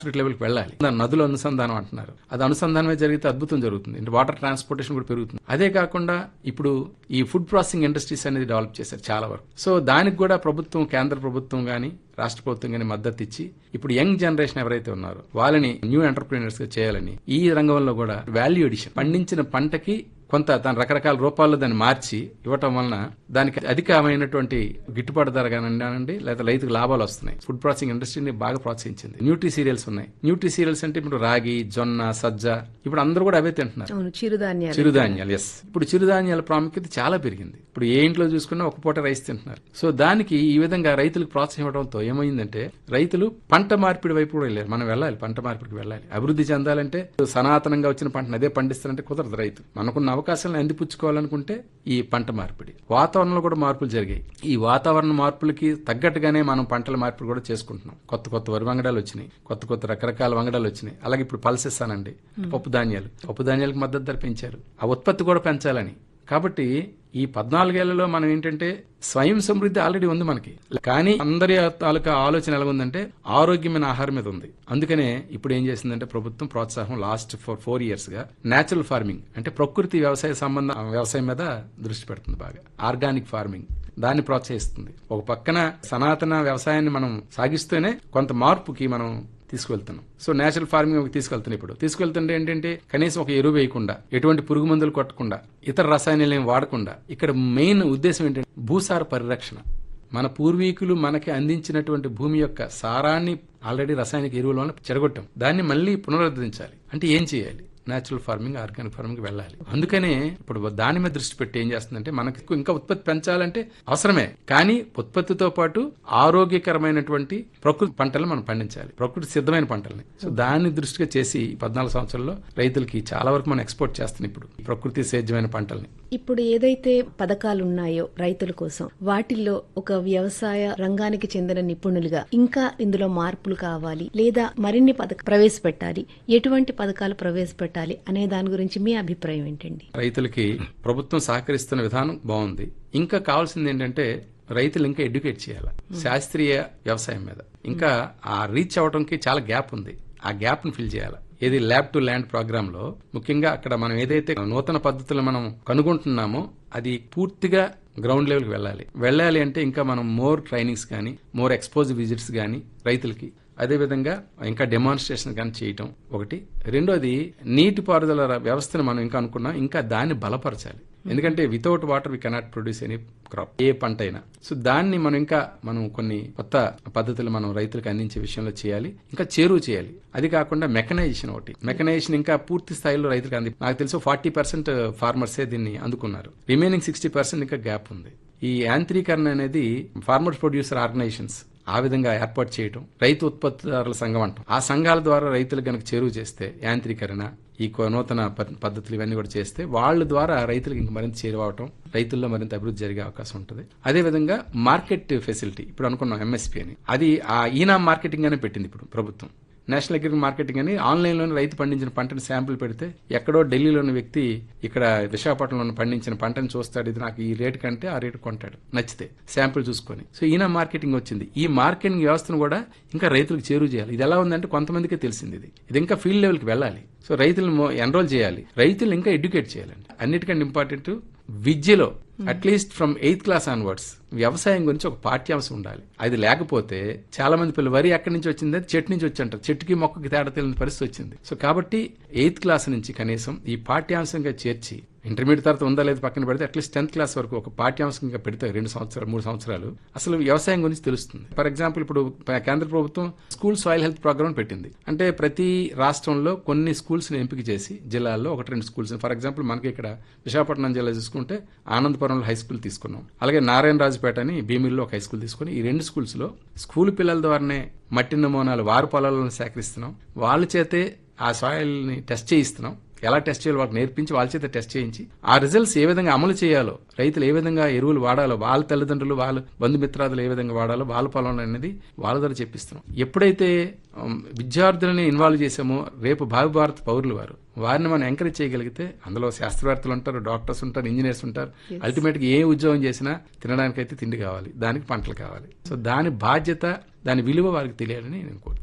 street లెవెల్కి వెళ్ళాలి దాని నదుల అనుసంధానం అంటున్నారు అది అనుసంధానమే జరిగితే అద్భుతం జరుగుతుంది అంటే వాటర్ ట్రాన్స్పోర్టేషన్ కూడా పెరుగుతుంది అదే కాకుండా ఇప్పుడు ఈ ఫుడ్ ప్రాసెసింగ్ ఇండస్ట్రీస్ అనేది డెవలప్ చేశారు చాలా వరకు సో దానికి కూడా ప్రభుత్వం కేంద్ర ప్రభుత్వం కానీ రాష్ట్ర ప్రభుత్వం కానీ మద్దతు ఇచ్చి ఇప్పుడు యంగ్ జనరేషన్ ఎవరైతే ఉన్నారో వాళ్ళని న్యూ ఎంటర్ప్రీనర్స్ గా చేయాలని ఈ రంగంలో కూడా వాల్యూ ఎడిషన్ పండించిన పంటకి కొంత దాని రకరకాల రూపాల్లో దాన్ని మార్చి ఇవ్వటం వలన దానికి అధికమైనటువంటి గిట్టుబాటు ధర కానివ్వండి లేదా రైతుకు లాభాలు వస్తున్నాయి ఫుడ్ ప్రాసెసింగ్ ఇండస్ట్రీని బాగా ప్రోత్సహించింది న్యూట్రీ సీరియల్స్ ఉన్నాయి న్యూట్రీ సీరియల్స్ అంటే ఇప్పుడు రాగి జొన్న సజ్జ ఇప్పుడు అందరూ కూడా అవే తింటున్నారు అవును చిరుధాన్యాలు చిరుధాన్యాలు ఎస్ ఇప్పుడు చిరుధాన్యాల ప్రాముఖ్యత చాలా పెరిగింది ఇప్పుడు ఏ ఇంట్లో చూసుకున్నా ఒక పూట రైస్ తింటున్నారు సో దానికి ఈ విధంగా రైతులకు ప్రోత్సాహం ఇవ్వడంతో ఏమైందంటే రైతులు పంట మార్పిడి వైపు కూడా వెళ్ళారు మనం వెళ్ళాలి పంట మార్పిడికి వెళ్ళాలి అభివృద్ధి చెందాలంటే సనాతనంగా వచ్చిన పంటను అదే పండిస్తారంటే కుదరదు రైతు మనకున్న అవకాశాలను అందిపుచ్చుకోవాలనుకుంటే ఈ పంట మార్పిడి వాతావరణంలో కూడా మార్పులు జరిగాయి ఈ వాతావరణ మార్పులకి తగ్గట్టుగానే మనం పంటల మార్పిడి కూడా చేసుకుంటున్నాం కొత్త కొత్త వరి వంగడాలు వచ్చినాయి కొత్త కొత్త రకరకాల వంగడాలు వచ్చినాయి అలాగే ఇప్పుడు పల్సెస్ అనండి పప్పు ధాన్యాలు పప్పు ధాన్యాలకు మద్దతు ధర పెంచారు ఆ ఉత్పత్తి కూడా పెంచాలని కాబట్టి ఈ పద్నాలుగేళ్లలో మనం ఏంటంటే స్వయం సమృద్ధి ఆల్రెడీ ఉంది మనకి కానీ అందరి తాలూకా ఆలోచన ఎలా ఉందంటే ఆరోగ్యమైన ఆహారం మీద ఉంది అందుకనే ఇప్పుడు ఏం చేసిందంటే ప్రభుత్వం ప్రోత్సాహం లాస్ట్ ఫోర్ ఫోర్ ఇయర్స్ గా నేచురల్ ఫార్మింగ్ అంటే ప్రకృతి వ్యవసాయ సంబంధ వ్యవసాయం మీద దృష్టి పెడుతుంది బాగా ఆర్గానిక్ ఫార్మింగ్ దాన్ని ప్రోత్సహిస్తుంది ఒక పక్కన సనాతన వ్యవసాయాన్ని మనం సాగిస్తూనే కొంత మార్పుకి మనం తీసుకువెళ్తున్నాం సో నేచురల్ ఫార్మింగ్ తీసుకెళ్తున్నాం ఇప్పుడు తీసుకెళ్తుంటే ఏంటంటే కనీసం ఒక ఎరువు వేయకుండా ఎటువంటి పురుగు మందులు కొట్టకుండా ఇతర రసాయనాలు ఏం వాడకుండా ఇక్కడ మెయిన్ ఉద్దేశం ఏంటంటే భూసార పరిరక్షణ మన పూర్వీకులు మనకి అందించినటువంటి భూమి యొక్క సారాన్ని ఆల్రెడీ రసాయనిక ఎరువుల వల్ల చెడగొట్టాం దాన్ని మళ్ళీ పునరుద్ధరించాలి అంటే ఏం చేయాలి నేచురల్ ఫార్మింగ్ ఆర్గానిక్ ఫార్మింగ్ వెళ్ళాలి అందుకనే ఇప్పుడు దాని మీద దృష్టి పెట్టి ఏం చేస్తుందంటే మనకి ఇంకా ఉత్పత్తి పెంచాలంటే అవసరమే కానీ ఉత్పత్తితో పాటు ఆరోగ్యకరమైనటువంటి ప్రకృతి పంటలు మనం పండించాలి ప్రకృతి సిద్ధమైన పంటల్ని సో దాన్ని దృష్టిగా చేసి ఈ పద్నాలుగు సంవత్సరాల్లో రైతులకి చాలా వరకు మనం ఎక్స్పోర్ట్ చేస్తున్నాం ఇప్పుడు ఈ ప్రకృతి సేద్యమైన పంటల్ని ఇప్పుడు ఏదైతే పథకాలు ఉన్నాయో రైతుల కోసం వాటిల్లో ఒక వ్యవసాయ రంగానికి చెందిన నిపుణులుగా ఇంకా ఇందులో మార్పులు కావాలి లేదా మరిన్ని పథక ప్రవేశపెట్టాలి ఎటువంటి పథకాలు ప్రవేశపెట్టాలి అనే దాని గురించి మీ అభిప్రాయం ఏంటండి రైతులకి ప్రభుత్వం సహకరిస్తున్న విధానం బాగుంది ఇంకా కావాల్సింది ఏంటంటే రైతులు ఇంకా ఎడ్యుకేట్ చేయాలి శాస్త్రీయ వ్యవసాయం మీద ఇంకా ఆ రీచ్ అవడానికి చాలా గ్యాప్ ఉంది ఆ గ్యాప్ ని ఫిల్ చేయాలి ఏది ల్యాబ్ టు ల్యాండ్ ప్రోగ్రామ్ లో ముఖ్యంగా అక్కడ మనం ఏదైతే నూతన పద్ధతులు మనం కనుగొంటున్నామో అది పూర్తిగా గ్రౌండ్ లెవెల్ కి వెళ్ళాలి వెళ్ళాలి అంటే ఇంకా మనం మోర్ ట్రైనింగ్స్ కానీ మోర్ ఎక్స్పోజ్ విజిట్స్ కానీ రైతులకి అదేవిధంగా ఇంకా డెమాన్స్ట్రేషన్ కానీ చేయటం ఒకటి రెండోది నీటిపారుదల వ్యవస్థను మనం ఇంకా అనుకున్నాం ఇంకా దాన్ని బలపరచాలి ఎందుకంటే without water we cannot produce any crop ఏ పంట అయినా సో దాన్ని మనం ఇంకా మనం కొన్ని కొత్త పద్ధతులు మనం రైతులకు అందించే విషయంలో చేయాలి ఇంకా చేరువ చేయాలి అది కాకుండా మెకనైజేషన్ ఒకటి మెకనైజేషన్ ఇంకా పూర్తి స్థాయిలో రైతులకు అంది నాకు తెలుసు ఫార్టీ పర్సెంట్ ఫార్మర్సే దీన్ని అందుకున్నారు రిమైనింగ్ సిక్స్టీ పర్సెంట్ ఇంకా గ్యాప్ ఉంది ఈ యాంత్రీకరణ అనేది ఫార్మర్ ప్రొడ్యూసర్ ఆర్గనైజేషన్స్ ఆ విధంగా ఏర్పాటు చేయటం రైతు ఉత్పత్తిదారుల సంఘం అంటాం ఆ సంఘాల ద్వారా రైతులు గనక చేరువ చేస్తే యాంత్రీకరణ ఈ కొ- నూతన ప- పద్ధతులు ఇవన్నీ కూడా చేస్తే వాళ్ళ ద్వారా రైతులకు ఇంక మరింత చేరువవటం రైతుల్లో మరింత అభివృద్ధి జరిగే అవకాశం ఉంటుంది అదే విధంగా మార్కెట్ ఫెసిలిటీ ఇప్పుడు అనుకున్నాం ఎంఎస్పీ అని అది ఆ ఈనా మార్కెటింగ్ అనే పెట్టింది ఇప్పుడు ప్రభుత్వం నేషనల్ అగ్రికల్చర్ మార్కెటింగ్ అని ఆన్లైన్లోనే రైతు పండించిన పంటని శాంపుల్ పెడితే ఎక్కడో ఢిల్లీలోని వ్యక్తి ఇక్కడ విశాఖపట్నంలో పండించిన పంటని చూస్తాడు ఇది నాకు ఈ రేటు కంటే ఆ రేటు కొంటాడు నచ్చితే శాంపుల్ చూసుకొని సో ఈయన మార్కెటింగ్ వచ్చింది ఈ మార్కెటింగ్ వ్యవస్థను కూడా ఇంకా రైతులకు చేరువ చేయాలి ఇది ఎలా ఉందంటే కొంతమందికే తెలిసింది ఇది ఇది ఇంకా ఫీల్డ్ లెవెల్కి వెళ్ళాలి సో రైతులను ఎన్రోల్ చేయాలి రైతులు ఇంకా ఎడ్యుకేట్ చేయాలండి అన్నిటికంటే ఇంపార్టెంట్ విద్యలో at least from eighth class onwards వ్యవసాయం గురించి ఒక పాఠ్యాంశం ఉండాలి అది లేకపోతే చాలా మంది పిల్లలు వరి ఎక్కడి నుంచి వచ్చింది చెట్టు నుంచి వచ్చి అంటారు చెట్టుకి మొక్కకి తేడా తెలియని పరిస్థితి వచ్చింది సో కాబట్టి ఎయిత్ క్లాస్ నుంచి కనీసం ఈ పాఠ్యాంశంగా చేర్చి ఇంటర్మీడియట్ తర్వాత ఉందా లేదు పక్కన పెడితే అట్లీస్ట్ టెన్త్ క్లాస్ వరకు ఒక పాఠ్యాంశంగా పెడితే రెండు సంవత్సరాలు మూడు సంవత్సరాలు అసలు వ్యవసాయం గురించి తెలుస్తుంది ఫర్ ఎగ్జాంపుల్ ఇప్పుడు ప- కేంద్ర ప్రభుత్వం స్కూల్ సాయిల్ హెల్త్ ప్రోగ్రామ్ పెట్టింది అంటే ప్రతి రాష్ట్రంలో కొన్ని స్కూల్స్ ని ఎంపిక చేసి జిల్లాల్లో ఒకటి రెండు స్కూల్స్ ఫర్ ఎగ్జాంపుల్ మనకి ఇక్కడ విశాఖపట్నం జిల్లా చూసుకుంటే ఆనందపురంలో హై స్కూల్ తీసుకున్నాం అలాగే నారాయణరాజుపేట అని భీమిల్లో ఒక హై స్కూల్ తీసుకుని ఈ రెండు స్కూల్స్ లో స్కూల్ పిల్లల ద్వారానే మట్టి నమూనాలు వారు పొలాలను సేకరిస్తున్నాం వాళ్ళ చేతే ఆ సాయిల్ ని టెస్ట్ చేయిస్తున్నాం ఎలా టెస్ట్ చేయాలో వాళ్ళకి నేర్పించి వాళ్ళ చేత టెస్ట్ చేయించి ఆ రిజల్ట్స్ ఏ విధంగా అమలు చేయాలో రైతులు ఏ విధంగా ఎరువులు వాడాలో వాళ్ళ తల్లిదండ్రులు వాళ్ళ బంధుమిత్రాదులు ఏ విధంగా వాడాలో వాళ్ళ పొలంలో అనేది వాళ్ళ ద్వారా చెప్పిస్తున్నాం ఎప్పుడైతే ఉమ్, విద్యార్థులని ఇన్వాల్వ్ చేసామో రేపు భావి భారత పౌరులు వారు వారిని మనం ఎంకరేజ్ చేయగలిగితే అందులో శాస్త్రవేత్తలు ఉంటారు డాక్టర్స్ ఉంటారు ఇంజనీర్స్ ఉంటారు అల్టిమేట్ గా ఏ ఉద్యోగం చేసినా తినడానికైతే తిండి కావాలి దానికి పంటలు కావాలి సో దాని బాధ్యత దాని విలువ వారికి తెలియాలని నేను కోరుతున్నాను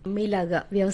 మీలాగా